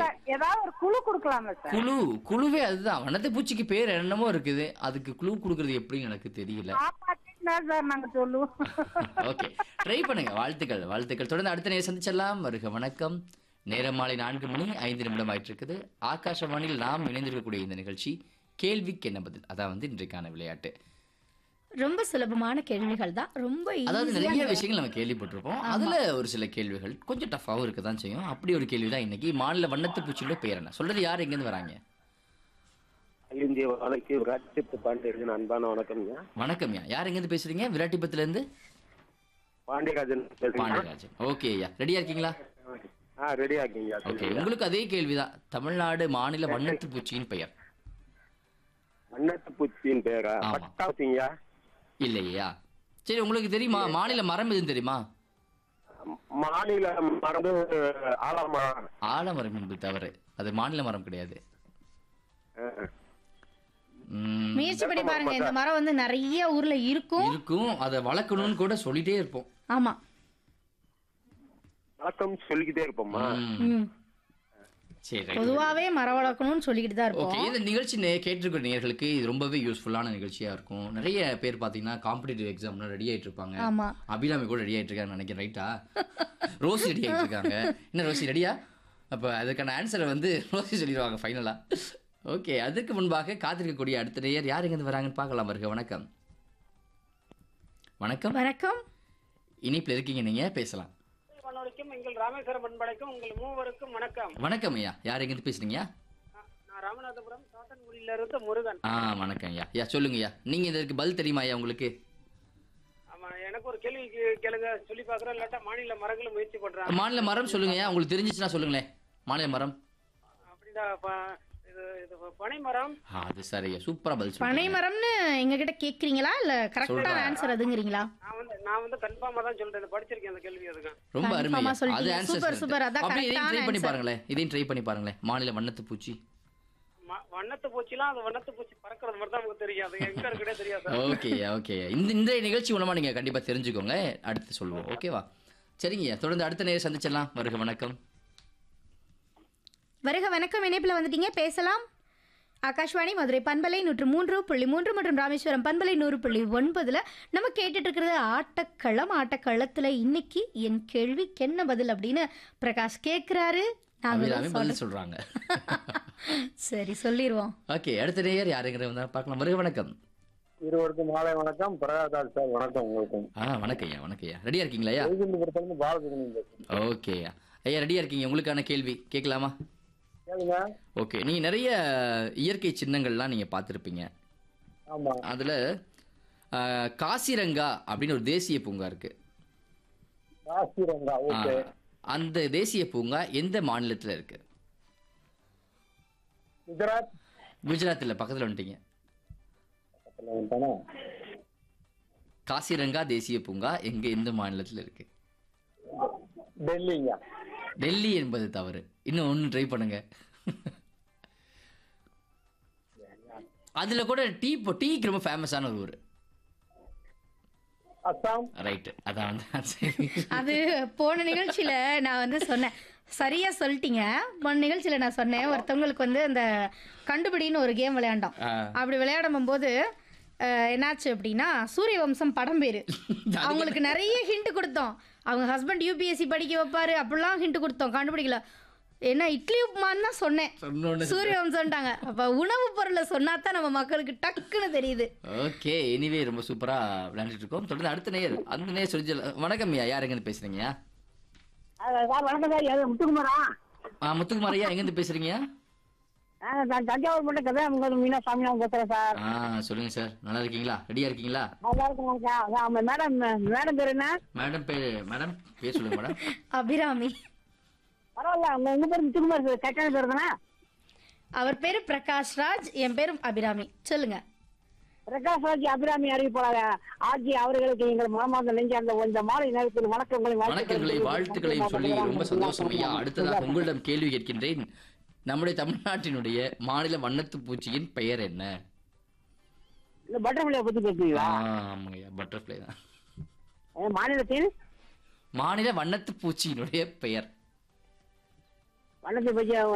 ஏதாவது ஒரு குழு கொடுக்கலாம்ல சார் குழு குழுவே அதுதான் வண்ணத்து பூச்சிக்கு பேர் என்னமோ இருக்குது அதுக்கு குழு கொடுக்கறது எப்படின்னு எனக்கு தெரியல காப்பாத்தின்னு தான் சார் நாங்க சொல்லுவோம் ஓகே ட்ரை பண்ணுங்க வாழ்த்துக்கள் வாழ்த்துக்கள் தொடர்ந்து அடுத்த நேரம் சந்திச்சலாம் வருக வணக்கம் நேரம் மாலை நான்கு மணி ஐந்து நிமிடம் ஆயிட்டு இருக்குது ஆகாஷவாணியில் நாம் இணைந்திருக்கக்கூடிய இந்த நிகழ்ச்சி கேள்விக்கு என்ன பதில் அதான் வந்து இன்றைக்கான விளையாட்டு ரொம்ப சுலபமான கேள்விகள் தான் ரொம்ப அதாவது ஈஸியா நிறைய விஷயங்கள் நம்ம கேள்விப்பட்டிருப்போம் அதுல ஒரு சில கேள்விகள் கொஞ்சம் டஃபாகவும் இருக்க தான் செய்யும் அப்படி ஒரு கேள்வி தான் இன்னைக்கு மாநில வண்ணத்து பூச்சியோட பேர் என்ன சொல்றது யார் எங்கேருந்து வராங்க இந்திய வழக்கு ராஜ்யத்து பாண்டியர்கள் அன்பான வணக்கம்ங்க வணக்கம்யா யார் எங்கேருந்து பேசுறீங்க விராட்டிபத்துல இருந்து பாண்டியராஜன் பேசுறீங்க பாண்டியராஜன் ஓகே ஐயா ரெடியா இருக்கீங்களா ஆ ரெடி ஆக்கிங்க ஓகே உங்களுக்கு அதே கேள்விதான் தமிழ்நாடு மாநில வண்ணத்து பூச்சியின் பெயர் அன்னத்து பூச்சியின் பேரா ஆமா. பட்டாசிங்க இல்லையா சரி உங்களுக்கு தெரியுமா மாநில மரம் எதுவும் தெரியுமா மாநில மரபு ஆலமரம் ஆலமரம் என்பது தவறு அது மாநில மரம் கிடையாது ம், முயற்சி பண்ணி பாருங்க இந்த மரம் வந்து நிறைய ஊர்ல இருக்கும் இருக்கும் அதை வளர்க்கணும்னு கூட சொல்லிட்டே இருப்போம் ஆமா வழக்கம் சொல்லிக்கிட்டே இருப்போமா ம், ம். சரி right. பொதுவாவே மரம் வளர்க்கணும்னு சொல்லிக்கிட்டு தான் ஓகே இருப்போம் இந்த நிகழ்ச்சி நே- கேட்டிருக்கிற நேயர்களுக்கு இது ரொம்பவே யூஸ்ஃபுல்லான நிகழ்ச்சியா இருக்கும் நிறைய பேர் பாத்தீங்கன்னா காம்படிட்டிவ் எக்ஸாம்லாம் ரெடி ஆயிட்டு இருப்பாங்க ஆமா அபிராமி கூட ரெடி ஆயிட்டு இருக்காங்க நினைக்கிறேன் ரைட்டா ரோசி ரெடி ஆயிட்டு இருக்காங்க என்ன ரோசி ரெடியா அப்ப அதுக்கான ஆன்சரை வந்து ரோசி சொல்லிடுவாங்க ஃபைனலா ஓகே அதுக்கு முன்பாக காத்திருக்கக்கூடிய அடுத்த நேயர் யார் எங்கேருந்து வராங்கன்னு பார்க்கலாம் வருக வணக்கம் வணக்கம் வணக்கம் இனிப்பில் இருக்கீங்க நீங்க பேசலாம் வானொலிக்கும் எங்கள் ராமேஸ்வரம் பண்பலைக்கும் உங்கள் மூவருக்கும் வணக்கம் வணக்கம் ஐயா யார் எங்கேருந்து பேசுறீங்க நான் நான் ராமநாதபுரம் காட்டன்குடியில இருந்து முருகன் ஆ வணக்கம் ஐயா ஐயா சொல்லுங்க ஐயா நீங்க இதற்கு பதில் தெரியுமா ஐயா உங்களுக்கு ஆமா எனக்கு ஒரு கேள்வி கே- கேளுங்க சொல்லி பாக்குறேன் இல்லாட்டா மாநில மரங்களும் முயற்சி பண்றாங்க மாநில மரம் சொல்லுங்க ஐயா உங்களுக்கு தெரிஞ்சிச்சுன்னா சொல்லுங்களேன் மாநில மரம் அப்படின்னா ப- இது இது பனை மரம் ஆ, அது சரி ஐயா சூப்பரா பதில் பனை சொல்லுங்க மரம்னு எங்க கிட்ட கேக்குறீங்களா இல்ல கரெக்டான சொல்றேன். ஆன்சர் அதுங்கிறீங்களா நான் வந்து நான் வந்து கன்ஃபார்மா தான் சொல்றேன் இதை படிச்சிருக்கேன் அந்த கேள்வி அதுக்கு ரொம்ப Confirm அருமை ஆ ஐயா. அது சொல்லிட்டீங்க. Answer Super, super. அதான் அப்படியே இதையும் ட்ரை correct ஆன பண்ணி answer. பாருங்களேன் இதையும் ட்ரை பண்ணி பாருங்களேன் மாநில வண்ணத்து பூச்சி ம- வண்ணத்து பூச்சிலாம் அது வண்ணத்து பூச்சி பறக்கிறது மட்டும் தான் நமக்கு தெரியும் அது எங்க இருக்குன்னே தெரியாது சார் ஓகே ஓகே இந்த இந்த நிகழ்ச்சி மூலமா நீங்க கண்டிப்பா தெரிஞ்சுக்கோங்க அடுத்து சொல்லுவோம் ஓகேவா சரிங்க தொடர்ந்து அடுத்த நேரம் சந்திச்சிடலாம் வருக வணக்கம் வருக வணக்கம் இணைப்புல வந்துட்டீங்க பேசலாம் ஆகாஷ்வாணி மதுரை பண்பலை நூற்று மூன்று புள்ளி மூன்று மற்றும் ராமேஸ்வரம் பண்பலை நூறு புள்ளி ஒன்பதுல நம்ம கேட்டுட்டு இருக்கிறது ஆட்டக்களம் ஆட்டக்களத்துல இன்னைக்கு என் கேள்விக்கு என்ன பதில் அப்படின்னு பிரகாஷ் கேக்குறாரு அபிராமி நாங்களும் பதில் சொல்றோம். சொல்றாங்க சரி சொல்லிடுவோம் ஓகே அடுத்த நேயர் யாருங்கிற வந்தா பார்க்கலாம் வருக வணக்கம் இருவருக்கும் மாலை வணக்கம் பிரகாதாஸ் சார் வணக்கம் உங்களுக்கும் ஆ வணக்கம் ஐயா வணக்கம் ஐயா ரெடியா இருக்கீங்களா ஐயா வைகுண்டபுரத்துல பாலசுப்ரமணியம் பேசுறேன் ஓகே ஐயா ஐயா ரெடியா இருக்கீங்க உங்களுக்கான கேள்வி கேட்கலாமா கேளுங்க ஓகே நீங்க நிறைய இயற்கை சின்னங்கள்லாம் நீங்க பார்த்துருப்பீங்க ஆமா அதுல ஆ, காசிரங்கா அப்படின்னு ஒரு தேசிய பூங்கா இருக்கு காசிரங்கா ஆ, ஓகே அந்த தேசிய பூங்கா எந்த மாநிலத்துல இருக்கு குஜராத் குஜராத்ல பக்கத்துல வந்துட்டீங்க பக்கத்துல வந்துட்டானா? காசிரங்கா தேசிய பூங்கா எங்க எந்த மாநிலத்துல இருக்கு டெல்லிங்க டெல்லி என்பது தவறு இன்னும் ஒன்று ட்ரை பண்ணுங்க அதுல கூட டீ டீக்கு ரொம்ப ஃபேமஸான ஒரு ஊர் அஸ்ஸாம் ரைட்டு அதான் வந்து answer. அது போன நிகழ்ச்சியில நான் வந்து சொன்னேன் சரியா சொல்லிட்டீங்க போன நிகழ்ச்சியில நான் சொன்னேன் ஒருத்தவங்களுக்கு வந்து அந்த கண்டுபிடின்னு ஒரு கேம் விளையாண்டோம் ஆ. அப்படி விளையாடும் போது அஹ், என்னாச்சு அப்படின்னா சூரிய வம்சம் படம் பேரு அவங்களுக்கு நிறைய ஹிண்ட் கொடுத்தோம் அவங்க ஹஸ்பண்ட் யூபிஎஸ்சி படிக்க வைப்பாரு அப்படிலாம் ஹிண்ட் கொடுத்தோம் கண்டுபிடிக்கல என்ன இட்லி உப்புமான்னு தான் சொன்னேன் சொன்னோன்னு சூரிய வம்சம்ட்டாங்க அப்ப உணவு பொருளை சொன்னா தான் நம்ம மக்களுக்கு டக்குன்னு தெரியுது ஓகே எனிவே ரொம்ப சூப்பரா விளையாண்டுட்டு இருக்கோம் தொடர்ந்து அடுத்த நேயர் அந்த நேயர் சொல்லி சொல்ல- வணக்கம் ஐயா யார் எங்கேருந்து பேசுறீங்க சார் வணக்கம் சார் யாரு முத்துக்குமாரா ஆ முத்துக்குமார் ஐயா எங்கேருந்து பேசுறீங்க நான் தஞ்சாவூர் மட்டும் கதை உங்க மீனா சாமி பேசுறேன் சார் ஆ சொல்லுங்க சார் நல்லா இருக்கீங்களா ரெடியா இருக்கீங்களா நல்லா இருக்கும் சார் ஆமா மேடம் மேடம் பேர் என்ன மேடம் பேர் மேடம் பேர் சொல்லுங்க மேடம் அபிராமி பரவாயில்ல உங்க உங்க பேர் முத்துக்குமார் சார் கரெக்டான பேர் தானே அவர் பேரு பிரகாஷ் ராஜ் என் பேரு அபிராமி சொல்லுங்க பிரகாஷ் ராஜ் அபிராமி அறிவிப்பாளர் ஆட்சி அவர்களுக்கு எங்கள் மனமார்ந்த நெஞ்சார்ந்த இந்த மாலை நேரத்தில் வணக்கங்களை வணக்கங்களை வாழ்த்துக்களையும் சொல்லி ரொம்ப சந்தோஷம் ஐயா அடுத்ததாக உங்களிடம் கேள்வி கேட்கின்றேன் நம்முடைய தமிழ்நாட்டினுடைய மாநில வண்ணத்து பூச்சியின் பெயர் என்ன இந்த பட்டர்ஃபிளை பத்தி ஆ, பேசுவீங்களா ஆமாங்க ஐயா பட்டர்ஃப்ளை தான் அஹ் மாநிலத்தில் மாநில வண்ணத்து பூச்சியினுடைய பெயர் வண்ணத்தை பற்றி